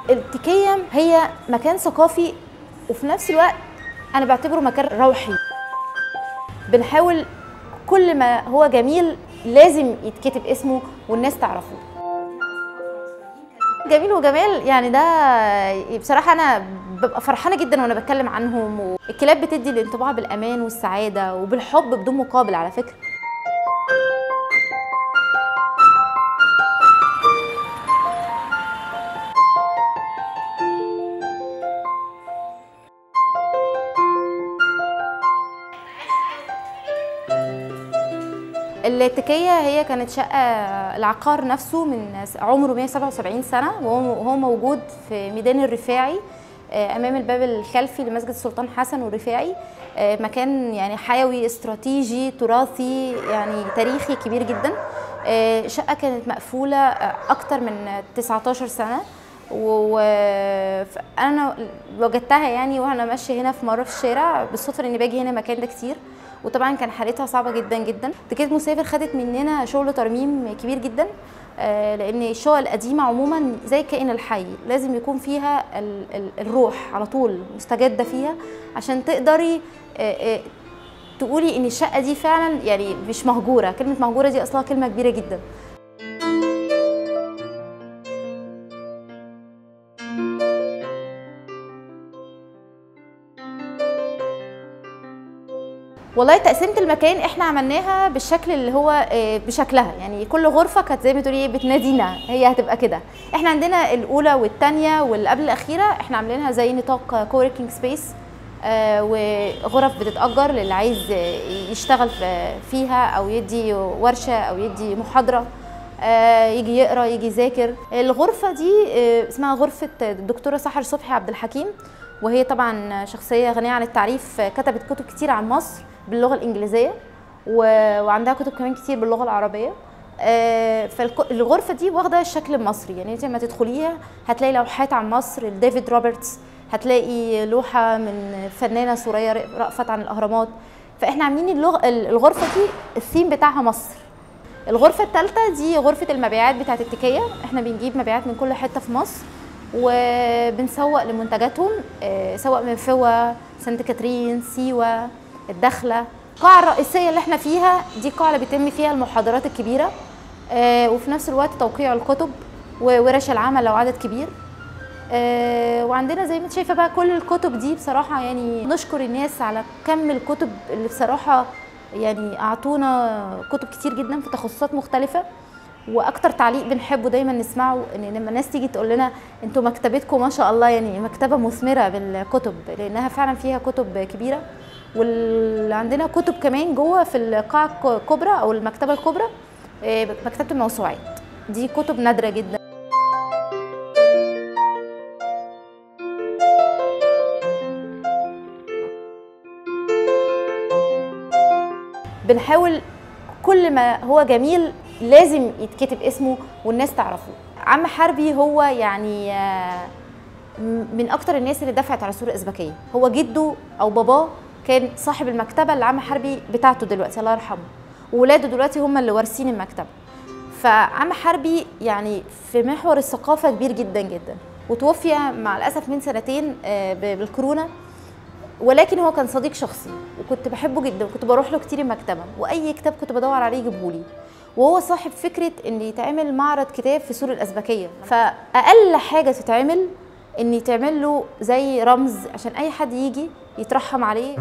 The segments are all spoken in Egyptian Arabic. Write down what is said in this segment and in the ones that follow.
التكية هي مكان ثقافي وفي نفس الوقت انا بعتبره مكان روحي بنحاول كل ما هو جميل لازم يتكتب اسمه والناس تعرفه جميل وجمال يعني ده بصراحة أنا ببقى فرحانة جدا وأنا بتكلم عنهم الكلاب بتدي الانطباع بالأمان والسعادة وبالحب بدون مقابل على فكرة التكية هي كانت شقة العقار نفسه من عمره 177 سنة وهو موجود في ميدان الرفاعي أمام الباب الخلفي لمسجد السلطان حسن والرفاعي مكان يعني حيوي استراتيجي تراثي يعني تاريخي كبير جدا شقة كانت مقفولة أكتر من 19 سنة وانا وجدتها يعني وانا ماشيه هنا في مره في الشارع بالصدفه اني باجي هنا المكان ده كتير وطبعا كان حالتها صعبه جدا جدا تكية مسافر خدت مننا شغل ترميم كبير جدا لان الشقق القديمه عموما زي الكائن الحي لازم يكون فيها الروح على طول مستجده فيها عشان تقدري تقولي ان الشقه دي فعلا يعني مش مهجوره كلمه مهجوره دي اصلها كلمه كبيره جدا والله تقسيمه المكان احنا عملناها بالشكل اللي هو بشكلها يعني كل غرفه كانت زي ما تقولي بتنادينا هي هتبقى كده احنا عندنا الاولى والثانيه واللي قبل الاخيره احنا عاملينها زي نطاق كوركينج سبيس وغرف بتتاجر للي عايز يشتغل فيها او يدي ورشه او يدي محاضره يجي يقرا يجي يذاكر الغرفه دي اسمها غرفه الدكتوره سحر صبحي عبد الحكيم وهي طبعا شخصيه غنيه عن التعريف كتبت كتب كتير عن مصر باللغه الانجليزيه وعندها كتب كمان كتير باللغه العربيه فالغرفه دي واخده الشكل المصري يعني انت لما تدخليها هتلاقي لوحات عن مصر لديفيد روبرتس هتلاقي لوحه من فنانه سوريه رأفت عن الاهرامات فاحنا عاملين اللغ... الغرفه دي الثيم بتاعها مصر الغرفه الثالثه دي غرفه المبيعات بتاعه التكيه احنا بنجيب مبيعات من كل حته في مصر وبنسوق لمنتجاتهم سواء من فوا سانت كاترين سيوه الدخله القاعه الرئيسيه اللي احنا فيها دي القاعه اللي بيتم فيها المحاضرات الكبيره وفي نفس الوقت توقيع الكتب وورش العمل لو عدد كبير وعندنا زي ما انت شايفه بقى كل الكتب دي بصراحه يعني نشكر الناس على كم الكتب اللي بصراحه يعني اعطونا كتب كتير جدا في تخصصات مختلفه واكتر تعليق بنحبه دايما نسمعه ان لما الناس تيجي تقول لنا انتوا مكتبتكم ما شاء الله يعني مكتبه مثمره بالكتب لانها فعلا فيها كتب كبيره واللي عندنا كتب كمان جوه في القاعه الكبرى او المكتبه الكبرى مكتبه الموسوعات دي كتب نادره جدا بنحاول كل ما هو جميل لازم يتكتب اسمه والناس تعرفه عم حربي هو يعني من اكتر الناس اللي دفعت على سور الازبكيه هو جده او باباه كان صاحب المكتبه اللي عم حربي بتاعته دلوقتي الله يرحمه وولاده دلوقتي هم اللي وارثين المكتبه فعم حربي يعني في محور الثقافه كبير جدا جدا وتوفي مع الاسف من سنتين بالكورونا ولكن هو كان صديق شخصي وكنت بحبه جدا وكنت بروح له كتير المكتبه واي كتاب كنت بدور عليه يجيبه لي وهو صاحب فكره ان يتعمل معرض كتاب في سور الازبكيه فاقل حاجه تتعمل ان يتعمل له زي رمز عشان اي حد يجي يترحم عليه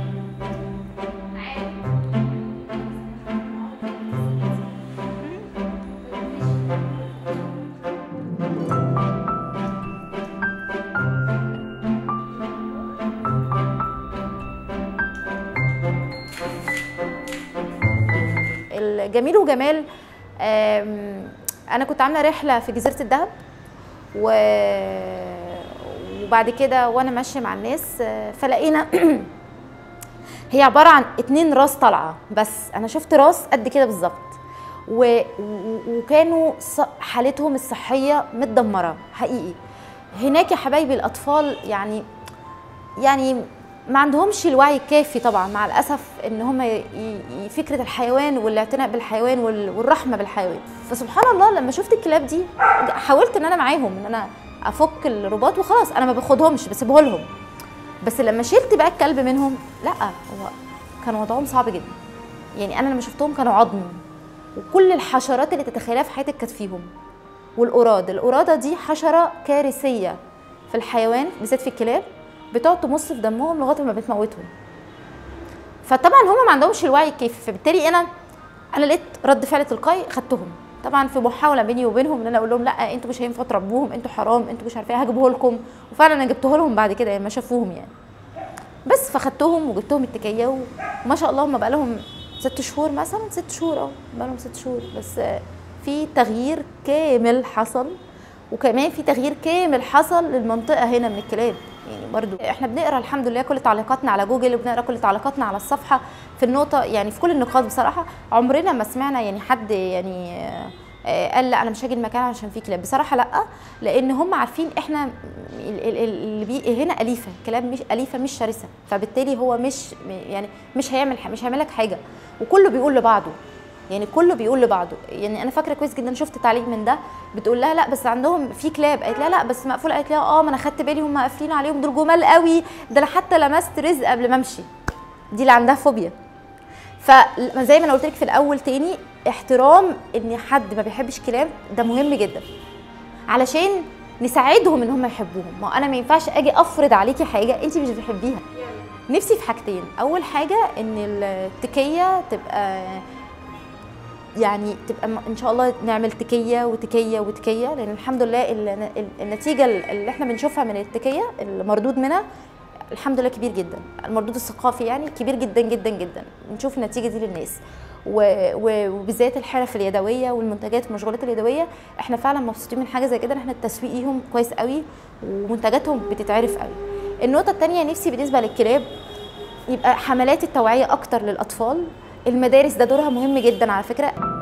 الجميل وجمال انا كنت عامله رحله في جزيره الدهب و... وبعد كده وانا ماشيه مع الناس فلقينا هي عباره عن اتنين راس طالعه بس انا شفت راس قد كده بالظبط و... وكانوا حالتهم الصحيه متدمره حقيقي هناك يا حبايبي الاطفال يعني يعني ما عندهمش الوعي الكافي طبعا مع الاسف ان هم فكره الحيوان والاعتناء بالحيوان والرحمه بالحيوان فسبحان الله لما شفت الكلاب دي حاولت ان انا معاهم ان انا افك الرباط وخلاص انا ما باخدهمش بسيبه لهم بس لما شلت بقى الكلب منهم لا هو كان وضعهم صعب جدا يعني انا لما شفتهم كانوا عظم وكل الحشرات اللي تتخيلها في حياتك كانت فيهم والقراد القراده دي حشره كارثيه في الحيوان بالذات في الكلاب بتقعد تمص في دمهم لغايه ما بتموتهم فطبعا هم ما عندهمش الوعي الكافي فبالتالي انا انا لقيت رد فعل تلقائي خدتهم طبعا في محاوله بيني وبينهم ان انا اقول لهم لا انتوا مش هينفع تربوهم انتوا حرام انتوا مش عارفه ايه هجيبه لكم وفعلا انا جبته لهم بعد كده يعني ما شافوهم يعني بس فخدتهم وجبتهم التكيه وما شاء الله هم بقى لهم ست شهور مثلا ست شهور اه بقى لهم ست شهور بس آه، في تغيير كامل حصل وكمان في تغيير كامل حصل للمنطقه هنا من الكلاب يعني برضو احنا بنقرا الحمد لله كل تعليقاتنا على جوجل وبنقرا كل تعليقاتنا على الصفحه في النقطه يعني في كل النقاط بصراحه عمرنا ما سمعنا يعني حد يعني آه، آه، قال لا انا مش هاجي المكان عشان فيه كلاب بصراحه لا لان هم عارفين احنا ال- ال- ال- اللي بي هنا اليفه كلاب مش اليفه مش شرسه فبالتالي هو مش يعني مش هيعمل ح- مش هيعمل لك حاجه وكله بيقول لبعضه يعني كله بيقول لبعضه يعني انا فاكره كويس جدا شفت تعليق من ده بتقول لها لا بس عندهم في كلاب قالت لها لا بس مقفول قالت لها اه ما انا خدت بالي هم قافلين عليهم دول جمال قوي ده انا حتى لمست رزق قبل ما امشي دي اللي عندها فوبيا فزي ما انا قلت لك في الاول تاني احترام ان حد ما بيحبش كلاب ده مهم جدا علشان نساعدهم ان هم يحبوهم ما انا ما ينفعش اجي افرض عليكي حاجه انت مش بتحبيها نفسي في حاجتين اول حاجه ان التكيه تبقى يعني تبقى م- ان شاء الله نعمل تكيه وتكيه وتكيه لان الحمد لله ال- ال- النتيجه اللي احنا بنشوفها من التكيه المردود منها الحمد لله كبير جدا المردود الثقافي يعني كبير جدا جدا جدا نشوف النتيجه دي للناس و- و- وبالذات الحرف اليدويه والمنتجات والمشغولات اليدويه احنا فعلا مبسوطين من حاجه زي كده ان احنا التسويق ليهم كويس قوي ومنتجاتهم بتتعرف قوي النقطه الثانيه نفسي بالنسبه للكلاب يبقى حملات التوعيه اكتر للاطفال المدارس ده دورها مهم جدا على فكره